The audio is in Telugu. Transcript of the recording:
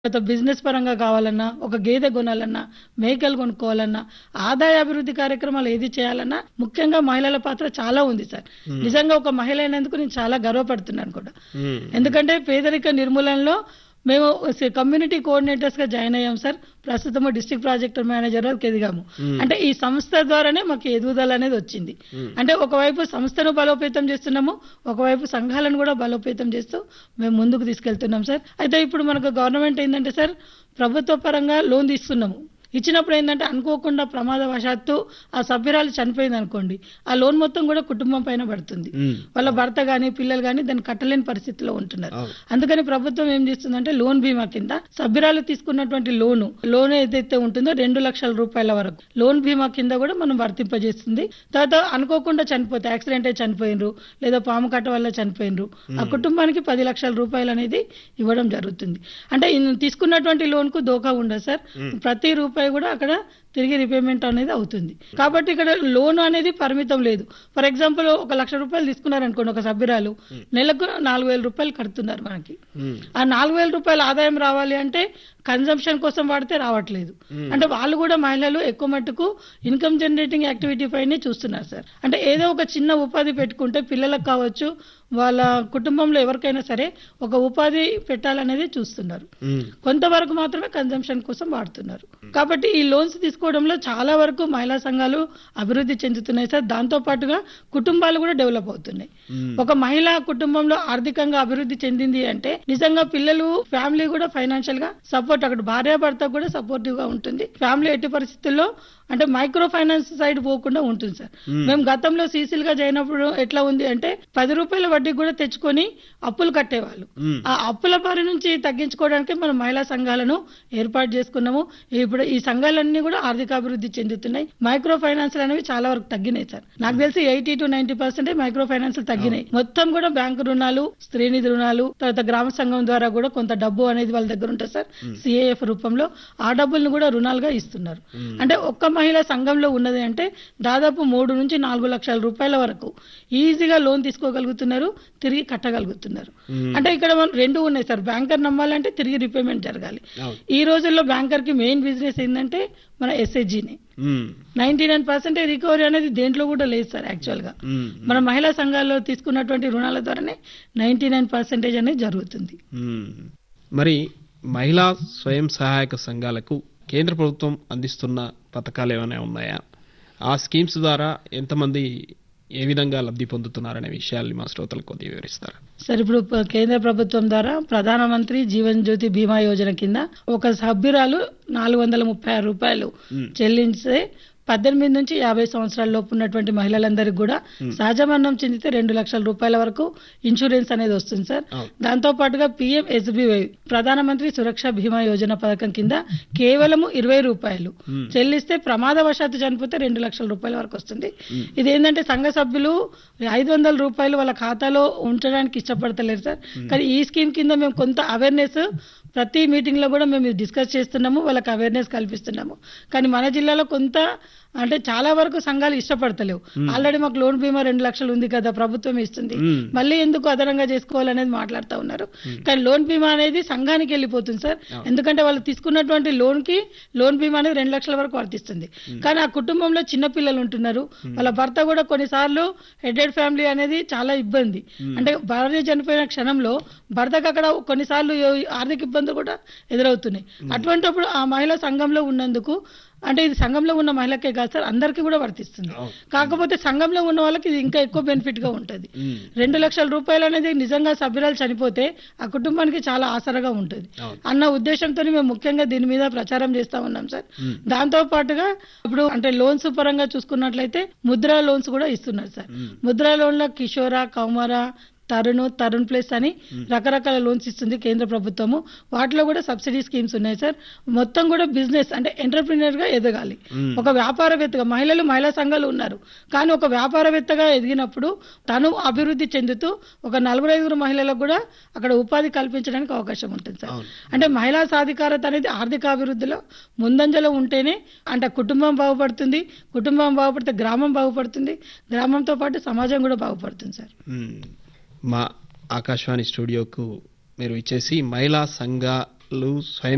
తర్వాత బిజినెస్ పరంగా కావాలన్నా ఒక గేదె కొనాలన్నా మేకలు కొనుక్కోవాలన్నా ఆదాయ అభివృద్ధి కార్యక్రమాలు ఏది చేయాలన్నా ముఖ్యంగా మహిళల పాత్ర చాలా ఉంది సార్ నిజంగా ఒక మహిళ అయినందుకు నేను చాలా గర్వపడుతున్నాను కూడా మ్మ్. ఎందుకంటే పేదరిక నిర్మూలనలో మేము కమ్యూనిటీ కోఆర్డినేటర్స్ గా జాయిన్ అయ్యాం సార్ ప్రస్తుతం డిస్ట్రిక్ట్ ప్రాజెక్ట్ మేనేజర్ వరకు ఎదిగాము అంటే ఈ సంస్థ ద్వారానే మాకు ఎదుగుదల అనేది వచ్చింది అంటే ఒకవైపు సంస్థను బలోపేతం చేస్తున్నాము ఒకవైపు సంఘాలను కూడా బలోపేతం చేస్తూ మేము ముందుకు తీసుకెళ్తున్నాం సార్ అయితే ఇప్పుడు మనకు గవర్నమెంట్ ఏంటంటే సార్ ప్రభుత్వ పరంగా లోన్ తీస్తున్నాము ఇచ్చినప్పుడు ఏంటంటే అనుకోకుండా ప్రమాదవశాత్తు ఆ సభ్యురాలు చనిపోయింది అనుకోండి ఆ లోన్ మొత్తం కూడా కుటుంబం పైన పడుతుంది మ్మ్. వాళ్ళ భర్త గాని పిల్లలు గాని దాన్ని కట్టలేని పరిస్థితిలో ఉంటున్నారు అవును. అందుకని ప్రభుత్వం ఏం చేస్తుందంటే లోన్ బీమా కింద సభ్యురాలు తీసుకున్నటువంటి లోను లోన్ ఏదైతే ఉంటుందో రెండు లక్షల రూపాయల వరకు లోన్ బీమా కింద కూడా మనం వర్తింపజేస్తుంది తర్వాత అనుకోకుండా చనిపోతే యాక్సిడెంట్ అయి చనిపోయినరు లేదా పాము కట్ట వల్ల చనిపోయినరు ఆ కుటుంబానికి పది లక్షల రూపాయలు అనేది ఇవ్వడం జరుగుతుంది అంటే ఇన్ తీసుకున్నటువంటి లోన్ కు దోకా ఉండదు సార్ ప్రతి రూపాయి కూడా అక్కడ తిరిగి రిపేమెంట్ అనేది అవుతుంది కాబట్టి ఇక్కడ లోన్ అనేది పరిమితం లేదు ఫర్ ఎగ్జాంపుల్ ఒక లక్ష రూపాయలు తీసుకున్నారు అనుకోండి ఒక సభ్యురాలు నెలకు నాలుగు వేల రూపాయలు కడుతున్నారు మనకి మ్మ్. ఆ నాలుగు వేల రూపాయల ఆదాయం రావాలి అంటే కన్జంప్షన్ కోసం వాడితే రావట్లేదు అంటే వాళ్ళు కూడా మహిళలు ఎక్కువ మట్టుకు ఇన్కమ్ జనరేటింగ్ యాక్టివిటీ పైనే చూస్తున్నారు సార్ అంటే ఏదో ఒక చిన్న ఉపాధి పెట్టుకుంటే పిల్లలకు కావచ్చు వాళ్ళ కుటుంబంలో ఎవరికైనా సరే ఒక ఉపాధి పెట్టాలనేది చూస్తున్నారు మ్మ్. కొంతవరకు మాత్రమే కన్జంప్షన్ కోసం వాడుతున్నారు కాబట్టి ఈ లోన్స్ తీసుకోవడంలో చాలా వరకు మహిళా సంఘాలు అభివృద్ధి చెందుతున్నాయి సార్ దాంతో పాటుగా కుటుంబాలు కూడా డెవలప్ అవుతున్నాయి మ్మ్. ఒక మహిళ కుటుంబంలో ఆర్థికంగా అభివృద్ధి చెందింది అంటే నిజంగా పిల్లలు ఫ్యామిలీ కూడా ఫైనాన్షియల్ గా సపోర్ట్ అక్కడ భార్య భర్త కూడా సపోర్టివ్ గా ఉంటుంది ఫ్యామిలీ ఎట్టి పరిస్థితుల్లో అంటే మైక్రో ఫైనాన్స్ సైడ్ పోకుండా ఉంటుంది సార్ మేము గతంలో సీసీల్ గా చేయనప్పుడు ఎట్లా ఉంది అంటే పది రూపాయల వడ్డీ కూడా తెచ్చుకొని అప్పులు కట్టేవాళ్ళు మ్మ్. ఆ అప్పుల బారి నుంచి తగ్గించుకోవడానికి మనం మహిళా సంఘాలను ఏర్పాటు చేసుకున్నాము ఇప్పుడు ఈ సంఘాలన్నీ కూడా ఆర్థికాభివృద్ధి చెందుతున్నాయి మైక్రో ఫైనాన్స్ అనేవి చాలా వరకు తగ్గినాయి సార్ నాకు తెలిసి eighty to ninety percent micro finance తగ్గినాయి మొత్తం కూడా బ్యాంకు రుణాలు స్త్రీనిధి రుణాలు తర్వాత గ్రామ సంఘం ద్వారా కూడా కొంత డబ్బు అనేది వాళ్ళ దగ్గర ఉంటుంది సార్ సిఏఎఫ్ రూపంలో ఆ డబ్బులను కూడా రుణాలుగా ఇస్తున్నారు అంటే ఒక్క మహిళ సంఘంలో ఉన్నది అంటే దాదాపు మూడు నుంచి నాలుగు లక్షల రూపాయల వరకు ఈజీగా లోన్ తీసుకోగలుగుతున్నారు తిరిగి కట్టగలుగుతున్నారు మ్మ్. అంటే ఇక్కడ మనం రెండు ఉన్నాయి సార్ బ్యాంకర్ నమ్మాలంటే తిరిగి రీపేమెంట్ జరగాలి అవును. ఈ రోజుల్లో బ్యాంకర్ కి మెయిన్ బిజినెస్ ఏంటంటే మన ఎస్హెచ్జిని మ్మ్. నైన్టీ నైన్ పర్సెంటేజ్ రికవరీ అనేది దేంట్లో కూడా లేదు సార్ యాక్చువల్ గా మ్మ్. మన మహిళా సంఘాల్లో తీసుకున్నటువంటి రుణాల ద్వారానే నైన్టీ నైన్ పర్సెంటేజ్ అనేది జరుగుతుంది మ్మ్. మరి మహిళా స్వయం సహాయక సంఘాలకు కేంద్ర ప్రభుత్వం అందిస్తున్న పథకాలు ఏమైనా ఉన్నాయా ఆ స్కీమ్స్ ద్వారా ఎంతమంది ఏ విధంగా లబ్ధి పొందుతున్నారనే విషయాల్ని మా శ్రోతలకు కొద్దిగా వివరిస్తారు సార్ ఇప్పుడు ప- కేంద్ర ప్రభుత్వం ద్వారా ప్రధానమంత్రి జీవన్ జ్యోతి బీమా యోజన కింద ఒక సభ్యురాలు నాలుగు వందల ముప్పై ఆరు రూపాయలు చెల్లించే పద్దెనిమిది నుంచి యాభై సంవత్సరాల లోపు ఉన్నటువంటి మహిళలందరికీ కూడా సహజ మరణం చెందితే రెండు లక్షల రూపాయల వరకు ఇన్సూరెన్స్ అనేది వస్తుంది సార్ అవును. దాంతో పాటుగా పిఎం ఎస్బీవై ప్రధానమంత్రి సురక్ష బీమా యోజన పథకం కింద కేవలము ఇరవై రూపాయలు చెల్లిస్తే ప్రమాదవశాత్తు చనిపోతే రెండు లక్షల రూపాయల వరకు వస్తుంది ఇది ఏంటంటే సంఘ సభ్యులు ఐదు వందల రూపాయలు వాళ్ళ ఖాతాలో ఉంచడానికి ఇష్టపడతలేరు సార్ కానీ ఈ స్కీమ్ కింద మేము కొంత అవేర్నెస్ ప్రతి మీటింగ్ లో కూడా మేము డిస్కస్ చేస్తున్నాము వాళ్ళకి అవేర్నెస్ కల్పిస్తున్నాము కానీ మన జిల్లాలో కొంత అంటే చాలా వరకు సంఘాలు ఇష్టపడతలేవు ఆల్రెడీ మాకు లోన్ బీమా రెండు లక్షలు ఉంది కదా ప్రభుత్వం ఇస్తుంది మ్మ్. మళ్ళీ ఎందుకు అదనంగా చేసుకోవాలనేది మాట్లాడుతూ ఉన్నారు కానీ లోన్ బీమా అనేది సంఘానికి వెళ్ళిపోతుంది సార్ ఎందుకంటే వాళ్ళు తీసుకున్నటువంటి లోన్ కి లోన్ బీమా అనేది రెండు లక్షల వరకు వర్తిస్తుంది కానీ ఆ కుటుంబంలో చిన్న పిల్లలు ఉంటున్నారు వాళ్ళ భర్త కూడా కొన్నిసార్లు హెడెడ్ ఫ్యామిలీ అనేది చాలా ఇబ్బంది అంటే భార్య చనిపోయిన క్షణంలో భర్తకు అక్కడ కొన్నిసార్లు ఏ- ఆర్థిక ఇబ్బందులు కూడా ఎదురవుతున్నాయి అటువంటిప్పుడు ఆ మహిళ సంఘంలో ఉన్నందుకు అంటే ఇది సంఘంలో ఉన్న మహిళకే కాదు సార్ అందరికీ కూడా వర్తిస్తుంది అవును. కాకపోతే సంఘంలో ఉన్న వాళ్ళకి ఇది ఇంకా ఎక్కువ బెనిఫిట్ గా ఉంటుంది మ్మ్. రెండు లక్షల రూపాయలు అనేది నిజంగా సభ్యురాలు చనిపోతే ఆ కుటుంబానికి చాలా ఆసరగా ఉంటుంది అవును. అన్న ఉద్దేశంతో మేము ముఖ్యంగా దీని మీద ప్రచారం చేస్తా ఉన్నాం సార్ దాంతో పాటుగా ఇప్పుడు అంటే లోన్స్ పరంగా చూసుకున్నట్లయితే ముద్రా లోన్స్ కూడా ఇస్తున్నారు సార్ ముద్రా లోన్ల కిషోర కౌమార తరుణ్ తరుణ్ ప్లస్ అని రకరకాల లోన్స్ ఇస్తుంది కేంద్ర ప్రభుత్వము వాటిలో కూడా సబ్సిడీ స్కీమ్స్ ఉన్నాయి సార్ మొత్తం కూడా బిజినెస్ అంటే ఎంటర్ప్రినర్ గా ఎదగాలి ఒక వ్యాపారవేత్తగా మహిళలు మహిళా సంఘాలు ఉన్నారు కానీ ఒక వ్యాపారవేత్తగా ఎదిగినప్పుడు తను అభివృద్ధి చెందుతూ ఒక నలుగురు ఐదుగురు మహిళలకు కూడా అక్కడ ఉపాధి కల్పించడానికి అవకాశం ఉంటుంది సార్ అవును. అంటే మహిళా సాధికారత అనేది ఆర్థిక అభివృద్ధిలో ముందంజలో ఉంటేనే అంటే కుటుంబం బాగుపడుతుంది కుటుంబం బాగుపడితే గ్రామం బాగుపడుతుంది గ్రామంతో పాటు సమాజం కూడా బాగుపడుతుంది సార్ మ్మ్. మా ఆకాశవాణి స్టూడియోకు మీరు ఇచ్చేసి మహిళా సంఘాలు స్వయం